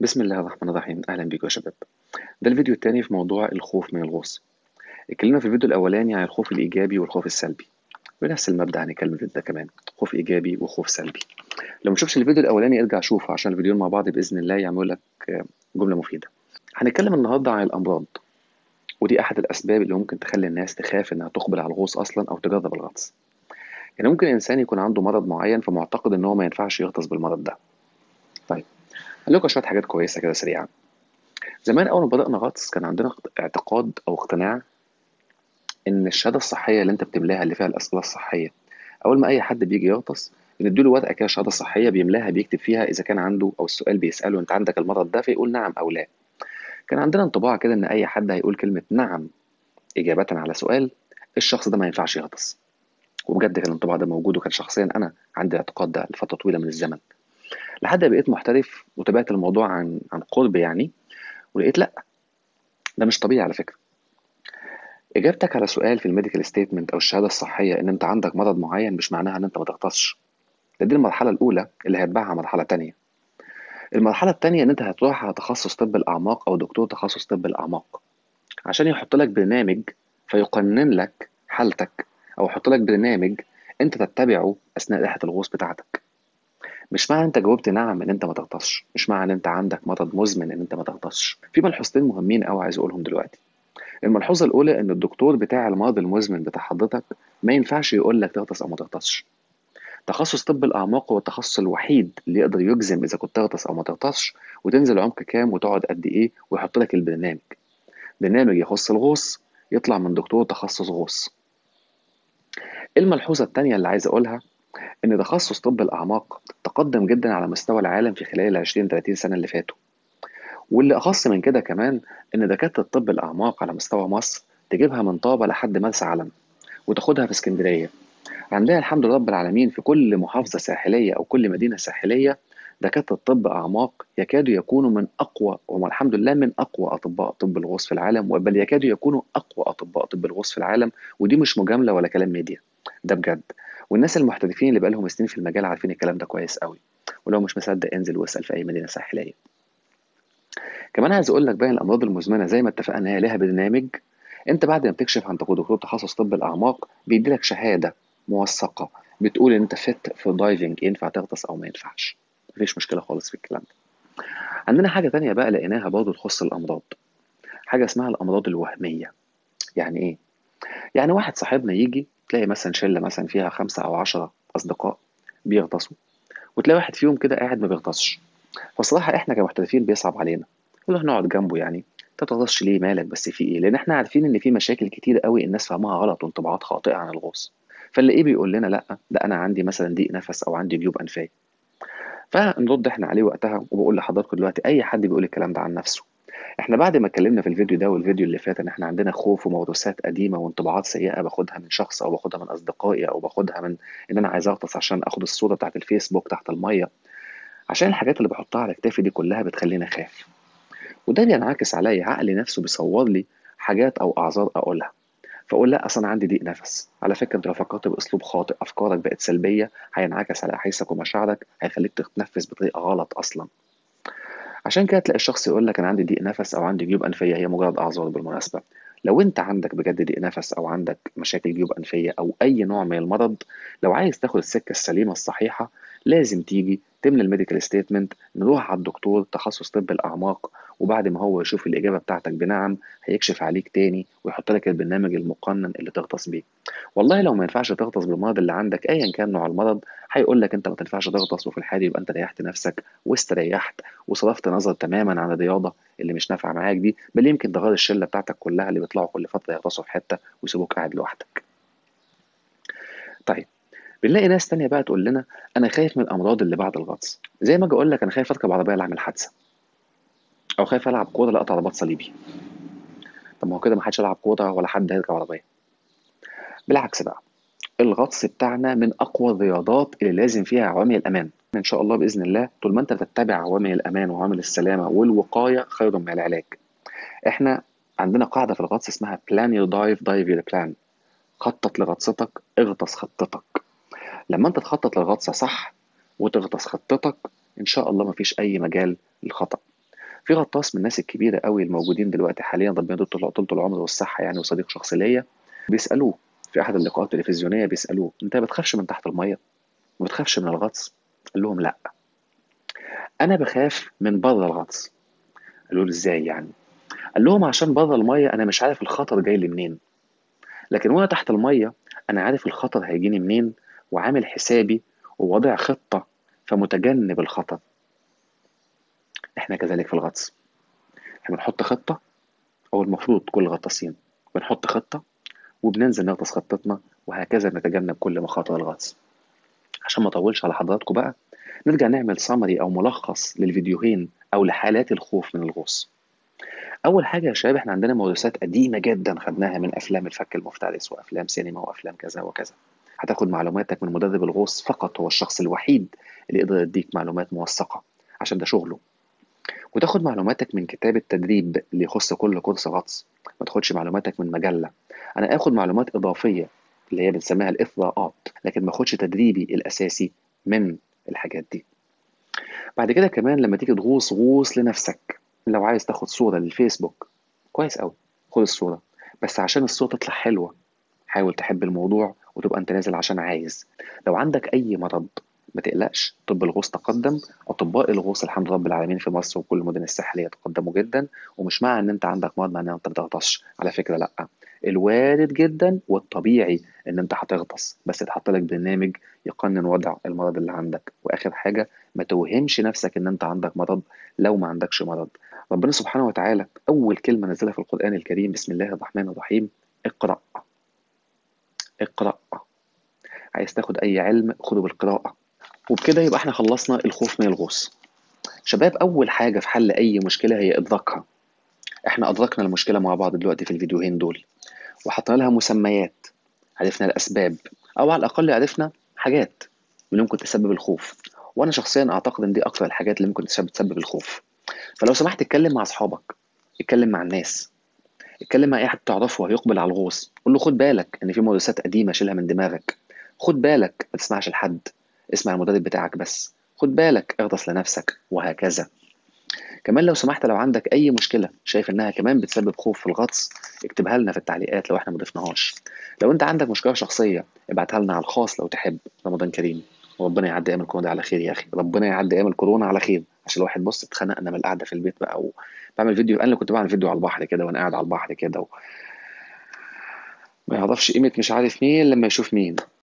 بسم الله الرحمن الرحيم أهلا بيكم يا شباب ده الفيديو التاني في موضوع الخوف من الغوص اتكلمنا في الفيديو الأولاني عن الخوف الإيجابي والخوف السلبي بنفس المبدأ هنتكلم في الفيديو ده كمان خوف إيجابي وخوف سلبي لو مشوفش الفيديو الأولاني ارجع شوفه عشان الفيديوين مع بعض بإذن الله يعملوا لك جملة مفيدة هنتكلم النهاردة عن الأمراض ودي أحد الأسباب اللي ممكن تخلي الناس تخاف إنها تقبل على الغوص أصلا أو تجرب الغطس يعني ممكن إنسان يكون عنده مرض معين فمعتقد إن هو ما ينفعش يغطس بالمرض ده طيب هقول لكم شويه حاجات كويسه كده سريعا زمان اول ما بدانا غطس كان عندنا اعتقاد او اقتناع ان الشهاده الصحيه اللي انت بتملاها اللي فيها الاسئله الصحيه اول ما اي حد بيجي يغطس بنديله ورقه كده شهاده صحيه بيملاها بيكتب فيها اذا كان عنده او السؤال بيساله انت عندك المرض ده فيقول نعم او لا كان عندنا انطباع كده ان اي حد هيقول كلمه نعم اجابه على سؤال الشخص ده ما ينفعش يغطس وبجد كان الانطباع ده موجود وكان شخصيا انا عندي الاعتقاد ده لفتره طويله من الزمن لحد ما بقيت محترف وتابعت الموضوع عن عن قرب يعني ولقيت لا ده مش طبيعي على فكره اجابتك على سؤال في الميديكال ستيتمنت او الشهاده الصحيه ان انت عندك مرض معين مش معناها ان انت ما تغطسش ده دي المرحله الاولى اللي هيتبعها مرحله تانية المرحله التانية ان انت هتروح على تخصص طب الاعماق او دكتور تخصص طب الاعماق عشان يحط لك برنامج فيقنن لك حالتك او يحط لك برنامج انت تتبعه اثناء رحله الغوص بتاعتك مش معنى انت جاوبت نعم ان انت ما تغطسش مش معنى ان انت عندك مرض مزمن ان انت ما تغطسش في ملحوظتين مهمين قوي عايز اقولهم دلوقتي الملحوظه الاولى ان الدكتور بتاع المرض المزمن بتاع حضرتك ما ينفعش يقول لك تغطس او ما تغطسش تخصص طب الاعماق هو التخصص الوحيد اللي يقدر يجزم اذا كنت تغطس او ما تغطسش وتنزل عمق كام وتقعد قد ايه ويحط لك البرنامج برنامج يخص الغوص يطلع من دكتور تخصص غوص الملحوظه الثانيه اللي عايز اقولها ان تخصص طب الاعماق تقدم جدا على مستوى العالم في خلال ال 20 30 سنه اللي فاتوا واللي اخص من كده كمان ان دكاتره طب الاعماق على مستوى مصر تجيبها من طابه لحد مرسى علم وتاخدها في اسكندريه عندنا الحمد لله رب العالمين في كل محافظه ساحليه او كل مدينه ساحليه دكاتره طب اعماق يكادوا يكونوا من اقوى وهم الحمد لله من اقوى اطباء طب الغوص في العالم بل يكادوا يكونوا اقوى اطباء طب الغوص في العالم ودي مش مجامله ولا كلام ميديا ده بجد والناس المحترفين اللي بقالهم سنين في المجال عارفين الكلام ده كويس قوي ولو مش مصدق انزل واسال في اي مدينه ساحليه كمان عايز اقول لك بقى الامراض المزمنه زي ما اتفقنا هي لها برنامج انت بعد ما بتكشف عن دكتور تخصص طب الاعماق بيدي لك شهاده موثقه بتقول ان انت فت في دايفنج ينفع تغطس او ما ينفعش مفيش مشكله خالص في الكلام ده عندنا حاجه تانية بقى لقيناها برضه تخص الامراض حاجه اسمها الامراض الوهميه يعني ايه يعني واحد صاحبنا يجي تلاقي مثلا شله مثلا فيها خمسة او عشرة اصدقاء بيغطسوا وتلاقي واحد فيهم كده قاعد ما بيغطسش فصراحه احنا كمحترفين بيصعب علينا نروح نقعد جنبه يعني انت ما بتغطسش ليه مالك بس في ايه لان احنا عارفين ان في مشاكل كتير قوي الناس فاهمها غلط وانطباعات خاطئه عن الغوص فاللي ايه بيقول لنا لا ده انا عندي مثلا ضيق نفس او عندي جيوب انفيه فنرد احنا عليه وقتها وبقول لحضراتكم دلوقتي اي حد بيقول الكلام ده عن نفسه احنا بعد ما اتكلمنا في الفيديو ده والفيديو اللي فات ان احنا عندنا خوف وموروثات قديمه وانطباعات سيئه باخدها من شخص او باخدها من اصدقائي او باخدها من ان انا عايز اغطس عشان اخد الصوره بتاعت الفيسبوك تحت الميه عشان الحاجات اللي بحطها على كتافي دي كلها بتخليني اخاف وده بينعكس عليا عقلي نفسه بيصور لي حاجات او اعذار اقولها فاقول لا اصل انا عندي ضيق نفس على فكره انت لو فكرت باسلوب خاطئ افكارك بقت سلبيه هينعكس على احاسيسك ومشاعرك هيخليك تتنفس بطريقه غلط اصلا عشان كده تلاقي الشخص يقول لك انا عندي ضيق نفس او عندي جيوب انفيه هي مجرد اعذار بالمناسبه لو انت عندك بجد ضيق نفس او عندك مشاكل جيوب انفيه او اي نوع من المرض لو عايز تاخد السكه السليمه الصحيحه لازم تيجي تملى الميديكال ستيتمنت نروح على الدكتور تخصص طب الاعماق وبعد ما هو يشوف الاجابه بتاعتك بنعم هيكشف عليك تاني ويحط لك البرنامج المقنن اللي تغطس بيه والله لو ما ينفعش تغطس بالمرض اللي عندك ايا كان نوع المرض هيقول لك انت ما تنفعش تغطس وفي الحالة يبقى انت ريحت نفسك واستريحت وصرفت نظر تماما عن الرياضه اللي مش نافعه معاك دي بل يمكن تغير الشله بتاعتك كلها اللي بيطلعوا كل فتره يغطسوا في حته ويسيبوك قاعد لوحدك طيب بنلاقي ناس تانية بقى تقول لنا انا خايف من الامراض اللي بعد الغطس زي ما اجي اقول لك انا خايف اركب عربيه اللي اعمل حادثه او خايف العب كوره لا اقطع رباط صليبي طب ما هو كده ما حدش يلعب كوره ولا حد هيركب عربيه بالعكس بقى الغطس بتاعنا من اقوى الرياضات اللي لازم فيها عوامل الامان ان شاء الله باذن الله طول ما انت بتتبع عوامل الامان وعوامل السلامه والوقايه خير من العلاج احنا عندنا قاعده في الغطس اسمها بلان يور دايف دايف يور بلان خطط لغطستك اغطس خطتك لما انت تخطط للغطسه صح وتغطس خطتك ان شاء الله مفيش اي مجال للخطا في غطاس من الناس الكبيره قوي الموجودين دلوقتي حاليا ربنا يديله طول طول العمر والصحه يعني وصديق شخصي ليا بيسالوه في احد اللقاءات التلفزيونيه بيسالوه انت ما بتخافش من تحت الميه ما بتخافش من الغطس قال لهم لا انا بخاف من بره الغطس قالوا له ازاي يعني قال لهم عشان بره الميه انا مش عارف الخطر جاي لي منين لكن وانا تحت الميه انا عارف الخطر هيجيني منين وعامل حسابي ووضع خطه فمتجنب الخطر احنا كذلك في الغطس احنا بنحط خطه او المفروض كل غطاسين بنحط خطه وبننزل نغطس خطتنا وهكذا نتجنب كل مخاطر الغطس عشان ما اطولش على حضراتكم بقى نرجع نعمل سمري او ملخص للفيديوهين او لحالات الخوف من الغوص اول حاجه يا شباب احنا عندنا موروثات قديمه جدا خدناها من افلام الفك المفترس وافلام سينما وافلام كذا وكذا هتاخد معلوماتك من مدرب الغوص فقط هو الشخص الوحيد اللي يقدر يديك معلومات موثقه عشان ده شغله وتاخد معلوماتك من كتاب التدريب اللي يخص كل كورس غطس ما تاخدش معلوماتك من مجله انا اخد معلومات اضافيه اللي هي بنسميها الاثراءات لكن ما اخدش تدريبي الاساسي من الحاجات دي بعد كده كمان لما تيجي تغوص غوص لنفسك لو عايز تاخد صوره للفيسبوك كويس قوي خد الصوره بس عشان الصوره تطلع حلوه حاول تحب الموضوع وتبقى انت نازل عشان عايز لو عندك اي مرض ما تقلقش طب الغوص تقدم اطباء الغوص الحمد لله رب العالمين في مصر وكل المدن الساحليه تقدموا جدا ومش معنى ان انت عندك مرض معناه انت ما بتغطسش على فكره لا الوارد جدا والطبيعي ان انت هتغطس بس تحط لك برنامج يقنن وضع المرض اللي عندك واخر حاجه ما توهمش نفسك ان انت عندك مرض لو ما عندكش مرض ربنا سبحانه وتعالى اول كلمه نزلها في القران الكريم بسم الله الرحمن الرحيم اقرا اقرا عايز تاخد اي علم خده بالقراءه وبكده يبقى احنا خلصنا الخوف من الغوص شباب اول حاجه في حل اي مشكله هي ادراكها احنا ادركنا المشكله مع بعض دلوقتي في الفيديوهين دول وحطينا لها مسميات عرفنا الاسباب او على الاقل عرفنا حاجات اللي ممكن تسبب الخوف وانا شخصيا اعتقد ان دي اكثر الحاجات اللي ممكن تسبب الخوف فلو سمحت اتكلم مع اصحابك اتكلم مع الناس اتكلم مع اي حد تعرفه هيقبل على الغوص قول له خد بالك ان في مدرسات قديمه شيلها من دماغك خد بالك ما تسمعش لحد اسمع المدرب بتاعك بس خد بالك اغطس لنفسك وهكذا كمان لو سمحت لو عندك اي مشكله شايف انها كمان بتسبب خوف في الغطس اكتبها لنا في التعليقات لو احنا ما ضفناهاش لو انت عندك مشكله شخصيه ابعتها لنا على الخاص لو تحب رمضان كريم وربنا يعدي ايام الكورونا على خير يا اخي ربنا يعدي ايام الكورونا على خير عشان الواحد بص اتخنق انا من القعده في البيت بقى وبعمل فيديو انا اللي كنت بعمل فيديو على البحر كده وانا قاعد على البحر كده و... ما يعرفش قيمه مش عارف مين لما يشوف مين